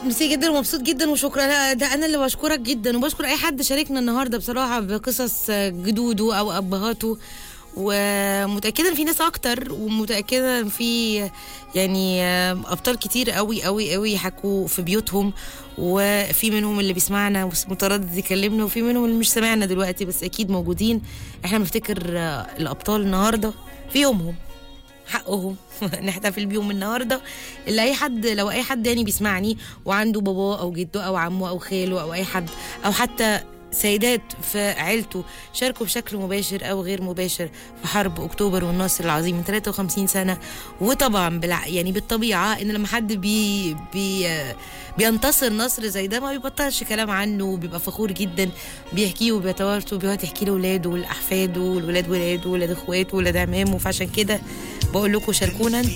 ميرسي جدا ومبسوط جدا وشكرا لا ده انا اللي بشكرك جدا وبشكر اي حد شاركنا النهارده بصراحه بقصص جدوده او ابهاته ومتاكده ان في ناس اكتر ومتاكده ان في يعني ابطال كتير قوي قوي قوي حكوا في بيوتهم وفي منهم اللي بيسمعنا متردد يكلمنا وفي منهم اللي مش سامعنا دلوقتي بس اكيد موجودين احنا بنفتكر الابطال النهارده في يومهم حقهم نحتفل بيهم النهارده اللي اي حد لو اي حد يعني بيسمعني وعنده باباه او جده او عمه او خاله او اي حد او حتى سيدات في عيلته شاركوا بشكل مباشر او غير مباشر في حرب اكتوبر والنصر العظيم من 53 سنه وطبعا بالع... يعني بالطبيعه ان لما حد بي... بي... بينتصر نصر زي ده ما بيبطلش كلام عنه وبيبقى فخور جدا بيحكيه وبيتوارثه وبيقعد يحكي لاولاده ولاحفاده والولاد ولاده وولاد اخواته وولاد عمامه فعشان كده بقول لكم شاركونا